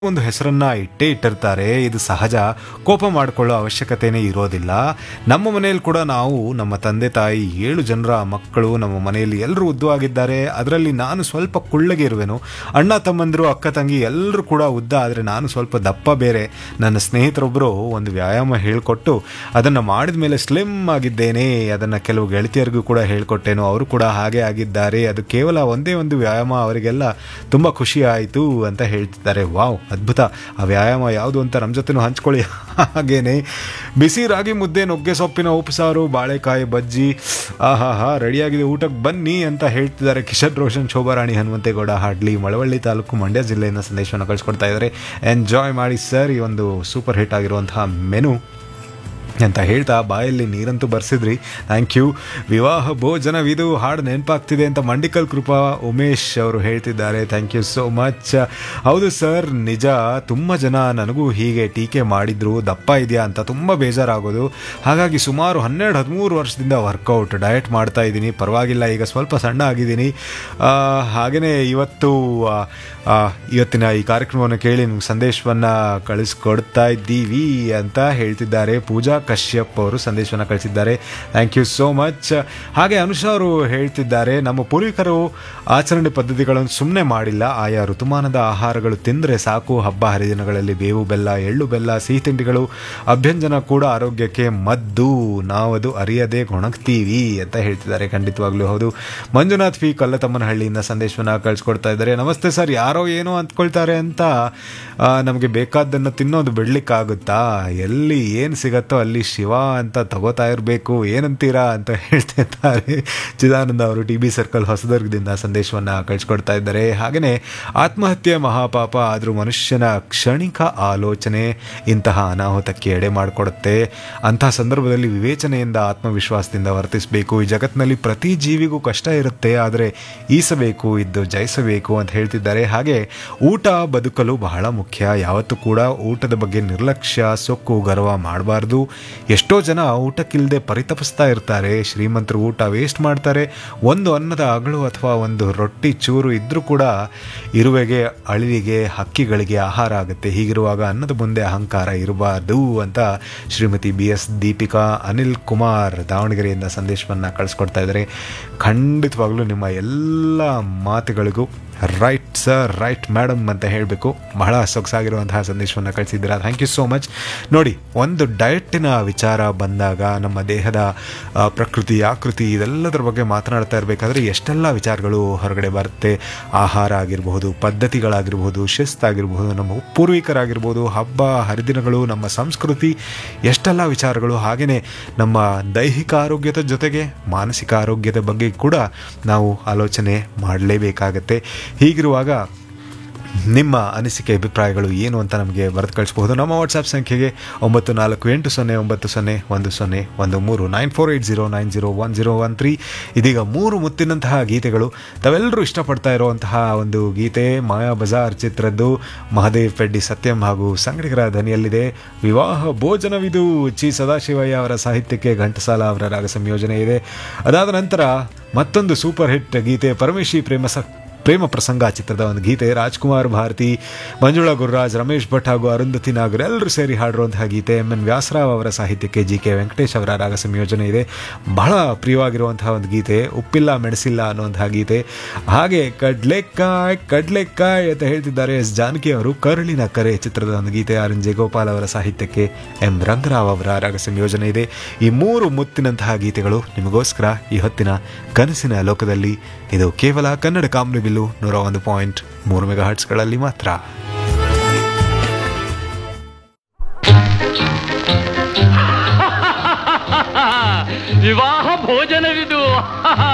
ಒಂದು ಹೆಸರನ್ನ ಇಟ್ಟೇ ಇಟ್ಟಿರ್ತಾರೆ ಇದು ಸಹಜ ಕೋಪ ಮಾಡಿಕೊಳ್ಳೋ ಅವಶ್ಯಕತೆನೇ ಇರೋದಿಲ್ಲ ನಮ್ಮ ಮನೆಯಲ್ಲಿ ಕೂಡ ನಾವು ನಮ್ಮ ತಂದೆ ತಾಯಿ ಏಳು ಜನರ ಮಕ್ಕಳು ನಮ್ಮ ಮನೆಯಲ್ಲಿ ಎಲ್ಲರೂ ಉದ್ದವಾಗಿದ್ದಾರೆ ಅದರಲ್ಲಿ ನಾನು ಸ್ವಲ್ಪ ಕುಳ್ಳಗೆ ಇರುವೆನು ಅಣ್ಣ ತಮ್ಮಂದಿರು ಅಕ್ಕ ತಂಗಿ ಎಲ್ಲರೂ ಕೂಡ ಉದ್ದ ಆದರೆ ನಾನು ಸ್ವಲ್ಪ ದಪ್ಪ ಬೇರೆ ನನ್ನ ಸ್ನೇಹಿತರೊಬ್ಬರು ಒಂದು ವ್ಯಾಯಾಮ ಹೇಳಿಕೊಟ್ಟು ಅದನ್ನು ಮಾಡಿದ ಮೇಲೆ ಸ್ಲಿಮ್ ಆಗಿದ್ದೇನೆ ಅದನ್ನು ಕೆಲವು ಗೆಳತಿಯರಿಗೂ ಕೂಡ ಹೇಳ್ಕೊಟ್ಟೇನು ಅವರು ಕೂಡ ಹಾಗೆ ಆಗಿದ್ದಾರೆ ಅದು ಕೇವಲ ಒಂದೇ ಒಂದು ವ್ಯಾಯಾಮ ಅವರಿಗೆಲ್ಲ ತುಂಬ ಖುಷಿ ಆಯಿತು ಅಂತ ಹೇಳ್ತಿದ್ದಾರೆ ವಾವ್ ಅದ್ಭುತ ಆ ವ್ಯಾಯಾಮ ಯಾವುದು ಅಂತ ನಮ್ಮ ಜೊತೆನೂ ಹಂಚ್ಕೊಳ್ಳಿ ಹಾಗೇನೆ ಬಿಸಿ ರಾಗಿ ಮುದ್ದೆ ನುಗ್ಗೆ ಸೊಪ್ಪಿನ ಉಪಸಾರು ಬಾಳೆಕಾಯಿ ಬಜ್ಜಿ ಆಹಾ ಹಾ ರೆಡಿಯಾಗಿದೆ ಊಟಕ್ಕೆ ಬನ್ನಿ ಅಂತ ಹೇಳ್ತಿದ್ದಾರೆ ಕಿಶನ್ ರೋಷನ್ ಶೋಭಾರಾಣಿ ಹನುಮಂತೇಗೌಡ ಹಾಡ್ಲಿ ಮಳವಳ್ಳಿ ತಾಲೂಕು ಮಂಡ್ಯ ಜಿಲ್ಲೆಯಿಂದ ಸಂದೇಶವನ್ನು ಕಳಿಸ್ಕೊಡ್ತಾ ಇದ್ದಾರೆ ಎಂಜಾಯ್ ಮಾಡಿ ಸರ್ ಈ ಒಂದು ಸೂಪರ್ ಹಿಟ್ ಆಗಿರುವಂತಹ ಮೆನು ಅಂತ ಹೇಳ್ತಾ ಬಾಯಲ್ಲಿ ನೀರಂತೂ ಬರ್ಸಿದ್ರಿ ಥ್ಯಾಂಕ್ ಯು ವಿವಾಹ ಭೋಜನವಿದು ಹಾಡು ನೆನಪಾಗ್ತಿದೆ ಅಂತ ಮಂಡಿಕಲ್ ಕೃಪಾ ಉಮೇಶ್ ಅವರು ಹೇಳ್ತಿದ್ದಾರೆ ಥ್ಯಾಂಕ್ ಯು ಸೋ ಮಚ್ ಹೌದು ಸರ್ ನಿಜ ತುಂಬ ಜನ ನನಗೂ ಹೀಗೆ ಟೀಕೆ ಮಾಡಿದ್ರು ದಪ್ಪ ಇದೆಯಾ ಅಂತ ತುಂಬ ಬೇಜಾರಾಗೋದು ಹಾಗಾಗಿ ಸುಮಾರು ಹನ್ನೆರಡು ಹದಿಮೂರು ವರ್ಷದಿಂದ ವರ್ಕೌಟ್ ಡಯಟ್ ಮಾಡ್ತಾ ಇದ್ದೀನಿ ಪರವಾಗಿಲ್ಲ ಈಗ ಸ್ವಲ್ಪ ಸಣ್ಣ ಆಗಿದ್ದೀನಿ ಹಾಗೆಯೇ ಇವತ್ತು ಆ, ಆ, ಇವತ್ತಿನ ಈ ಕಾರ್ಯಕ್ರಮವನ್ನು ಕೇಳಿ ನಿಮ್ಗೆ ಸಂದೇಶವನ್ನು ಕಳಿಸ್ಕೊಡ್ತಾ ಇದ್ದೀವಿ ಅಂತ ಹೇಳ್ತಿದ್ದಾರೆ ಪೂಜಾ ಕಶ್ಯಪ್ ಅವರು ಸಂದೇಶವನ್ನು ಕಳಿಸಿದ್ದಾರೆ ಥ್ಯಾಂಕ್ ಯು ಸೋ ಮಚ್ ಹಾಗೆ ಅನುಷಾ ಅವರು ಹೇಳ್ತಿದ್ದಾರೆ ನಮ್ಮ ಪೂರ್ವಿಕರು ಆಚರಣೆ ಪದ್ಧತಿಗಳನ್ನು ಸುಮ್ಮನೆ ಮಾಡಿಲ್ಲ ಆಯಾ ಋತುಮಾನದ ಆಹಾರಗಳು ತಿಂದರೆ ಸಾಕು ಹಬ್ಬ ಹರಿದಿನಗಳಲ್ಲಿ ಬೇವು ಬೆಲ್ಲ ಎಳ್ಳು ಬೆಲ್ಲ ಸಿಹಿ ತಿಂಡಿಗಳು ಅಭ್ಯಂಜನ ಕೂಡ ಆರೋಗ್ಯಕ್ಕೆ ಮದ್ದು ನಾವದು ಅರಿಯದೆ ಗೊಣಗ್ತೀವಿ ಅಂತ ಹೇಳ್ತಿದ್ದಾರೆ ಖಂಡಿತವಾಗ್ಲೂ ಹೌದು ಮಂಜುನಾಥ್ ಪಿ ಕಲ್ಲತಮ್ಮನಹಳ್ಳಿಯಿಂದ ಸಂದೇಶವನ್ನು ಕಳಿಸ್ಕೊಡ್ತಾ ಇದ್ದಾರೆ ನಮಸ್ತೆ ಸರ್ ಯಾರೋ ಏನೋ ಅಂದ್ಕೊಳ್ತಾರೆ ಅಂತ ಆ, ನಮಗೆ ಬೇಕಾದ್ದನ್ನು ತಿನ್ನೋದು ಬಿಡ್ಲಿಕ್ಕಾಗುತ್ತಾ ಎಲ್ಲಿ ಏನು ಸಿಗತ್ತೋ ಅಲ್ಲಿ ಶಿವ ಅಂತ ತಗೋತಾ ಇರಬೇಕು ಏನಂತೀರಾ ಅಂತ ಹೇಳ್ತಿದ್ದಾರೆ ಚಿದಾನಂದ ಅವರು ಟಿ ಬಿ ಸರ್ಕಲ್ ಹೊಸದುರ್ಗದಿಂದ ಸಂದೇಶವನ್ನು ಕಳಿಸ್ಕೊಡ್ತಾ ಇದ್ದಾರೆ ಹಾಗೆಯೇ ಆತ್ಮಹತ್ಯೆ ಮಹಾಪಾಪ ಆದರೂ ಮನುಷ್ಯನ ಕ್ಷಣಿಕ ಆಲೋಚನೆ ಇಂತಹ ಅನಾಹುತಕ್ಕೆ ಎಡೆ ಮಾಡಿಕೊಡುತ್ತೆ ಅಂತಹ ಸಂದರ್ಭದಲ್ಲಿ ವಿವೇಚನೆಯಿಂದ ಆತ್ಮವಿಶ್ವಾಸದಿಂದ ವರ್ತಿಸಬೇಕು ಈ ಜಗತ್ತಿನಲ್ಲಿ ಪ್ರತಿ ಜೀವಿಗೂ ಕಷ್ಟ ಇರುತ್ತೆ ಆದರೆ ಈಸಬೇಕು ಇದ್ದು ಜಯಿಸಬೇಕು ಅಂತ ಹೇಳ್ತಿದ್ದಾರೆ ಹಾಗೆ ಊಟ ಬದುಕಲು ಬಹಳ ಮುಖ್ಯ ಯಾವತ್ತೂ ಕೂಡ ಊಟದ ಬಗ್ಗೆ ನಿರ್ಲಕ್ಷ್ಯ ಸೊಕ್ಕು ಗರ್ವ ಮಾಡಬಾರ್ದು ಎಷ್ಟೋ ಜನ ಊಟಕ್ಕಿಲ್ಲದೆ ಪರಿತಪಿಸ್ತಾ ಇರ್ತಾರೆ ಶ್ರೀಮಂತರು ಊಟ ವೇಸ್ಟ್ ಮಾಡ್ತಾರೆ ಒಂದು ಅನ್ನದ ಅಗಳು ಅಥವಾ ಒಂದು ರೊಟ್ಟಿ ಚೂರು ಇದ್ರೂ ಕೂಡ ಇರುವೆಗೆ ಅಳಿವಿಗೆ ಹಕ್ಕಿಗಳಿಗೆ ಆಹಾರ ಆಗುತ್ತೆ ಹೀಗಿರುವಾಗ ಅನ್ನದ ಮುಂದೆ ಅಹಂಕಾರ ಇರಬಾರ್ದು ಅಂತ ಶ್ರೀಮತಿ ಬಿ ಎಸ್ ದೀಪಿಕಾ ಅನಿಲ್ ಕುಮಾರ್ ದಾವಣಗೆರೆಯಿಂದ ಸಂದೇಶವನ್ನು ಕಳಿಸ್ಕೊಡ್ತಾ ಇದ್ದಾರೆ ಖಂಡಿತವಾಗ್ಲೂ ನಿಮ್ಮ ಎಲ್ಲ ಮಾತುಗಳಿಗೂ ರೈಟ್ ಸರ್ ರೈಟ್ ಮೇಡಮ್ ಅಂತ ಹೇಳಬೇಕು ಬಹಳ ಸೊಗಸಾಗಿರುವಂತಹ ಸಂದೇಶವನ್ನು ಕಳಿಸಿದ್ದೀರಾ ಥ್ಯಾಂಕ್ ಯು ಸೋ ಮಚ್ ನೋಡಿ ಒಂದು ಡಯಟಿನ ವಿಚಾರ ಬಂದಾಗ ನಮ್ಮ ದೇಹದ ಆ, ಪ್ರಕೃತಿ ಆಕೃತಿ ಇದೆಲ್ಲದರ ಬಗ್ಗೆ ಮಾತನಾಡ್ತಾ ಇರಬೇಕಾದ್ರೆ ಎಷ್ಟೆಲ್ಲ ವಿಚಾರಗಳು ಹೊರಗಡೆ ಬರುತ್ತೆ ಆಹಾರ ಆಗಿರಬಹುದು ಪದ್ಧತಿಗಳಾಗಿರ್ಬೋದು ಶಿಸ್ತಾಗಿರ್ಬೋದು ನಮ್ಮ ಪೂರ್ವಿಕರಾಗಿರ್ಬೋದು ಹಬ್ಬ ಹರಿದಿನಗಳು ನಮ್ಮ ಸಂಸ್ಕೃತಿ ಎಷ್ಟೆಲ್ಲ ವಿಚಾರಗಳು ಹಾಗೆಯೇ ನಮ್ಮ ದೈಹಿಕ ಆರೋಗ್ಯದ ಜೊತೆಗೆ ಮಾನಸಿಕ ಆರೋಗ್ಯದ ಬಗ್ಗೆ ಕೂಡ ನಾವು ಆಲೋಚನೆ ಮಾಡಲೇಬೇಕಾಗತ್ತೆ ಹೀಗಿರುವಾಗ ನಿಮ್ಮ ಅನಿಸಿಕೆ ಅಭಿಪ್ರಾಯಗಳು ಏನು ಅಂತ ನಮಗೆ ಬರೆದು ಕಳಿಸ್ಬಹುದು ನಮ್ಮ ವಾಟ್ಸಾಪ್ ಸಂಖ್ಯೆಗೆ ಒಂಬತ್ತು ನಾಲ್ಕು ಎಂಟು ಸೊನ್ನೆ ಒಂಬತ್ತು ಸೊನ್ನೆ ಒಂದು ಸೊನ್ನೆ ಒಂದು ಮೂರು nine four eight zero nine zero one zero one three ಇದೀಗ ಮೂರು ಮುತ್ತಿನಂತಹ ಗೀತೆಗಳು ತಾವೆಲ್ಲರೂ ಇಷ್ಟಪಡ್ತಾ ಇರುವಂತಹ ಒಂದು ಗೀತೆ ಮಾಯಾ ಬಜಾರ್ ಚಿತ್ರದ್ದು ಮಹದೇವ್ ಪೆಡ್ಡಿ ಸತ್ಯಂ ಹಾಗೂ ಸಂಗಡಿಗರ ಧ್ವನಿಯಲ್ಲಿದೆ ವಿವಾಹ ಭೋಜನವಿದು ಚಿ ಸದಾಶಿವಯ್ಯ ಅವರ ಸಾಹಿತ್ಯಕ್ಕೆ ಘಂಟಸಾಲ ಅವರ ರಾಗ ಸಂಯೋಜನೆ ಇದೆ ಅದಾದ ನಂತರ ಮತ್ತೊಂದು ಸೂಪರ್ ಹಿಟ್ ಗೀತೆ ಪರಮೇಶಿ ಪ್ರೇಮ ಸ ಪ್ರೇಮ ಪ್ರಸಂಗ ಚಿತ್ರದ ಒಂದು ಗೀತೆ ರಾಜ್ಕುಮಾರ್ ಭಾರತಿ ಮಂಜುಳಾ ಗುರುರಾಜ್ ರಮೇಶ್ ಭಟ್ ಹಾಗೂ ಅರುಂಧತಿ ನಾಗರ್ ಎಲ್ಲರೂ ಸೇರಿ ಹಾಡಿರುವಂತಹ ಗೀತೆ ಎಂ ಎನ್ ವ್ಯಾಸರಾವ್ ಅವರ ಸಾಹಿತ್ಯಕ್ಕೆ ಜಿ ಕೆ ವೆಂಕಟೇಶ್ ಅವರ ರಾಗ ಸಂಯೋಜನೆ ಇದೆ ಬಹಳ ಪ್ರಿಯವಾಗಿರುವಂತಹ ಒಂದು ಗೀತೆ ಉಪ್ಪಿಲ್ಲ ಮೆಣಸಿಲ್ಲ ಅನ್ನುವಂತಹ ಗೀತೆ ಹಾಗೆ ಕಡ್ಲೆಕಾಯ್ ಕಡ್ಲೆಕಾಯ್ ಅಂತ ಹೇಳ್ತಿದ್ದಾರೆ ಎಸ್ ಜಾನಕಿ ಅವರು ಕರುಳಿನ ಕರೆ ಚಿತ್ರದ ಒಂದು ಗೀತೆ ಆರ್ ಎನ್ ಜಯಗೋಪಾಲ್ ಅವರ ಸಾಹಿತ್ಯಕ್ಕೆ ಎಂ ರಂಗರಾವ್ ಅವರ ರಾಗ ಸಂಯೋಜನೆ ಇದೆ ಈ ಮೂರು ಮುತ್ತಿನಂತಹ ಗೀತೆಗಳು ನಿಮಗೋಸ್ಕರ ಈ ಹೊತ್ತಿನ ಕನಸಿನ ಲೋಕದಲ್ಲಿ ಇದು ಕೇವಲ ಕನ್ನಡ ಕಾಮ್ಲಿ ಬಿಲ್ಲು ನೂರ ಒಂದು ಪಾಯಿಂಟ್ ಮೂರು ಮೆಗಾ ಹರ್ಟ್ಸ್ಗಳಲ್ಲಿ ಮಾತ್ರ ವಿವಾಹ ಭೋಜನವಿದು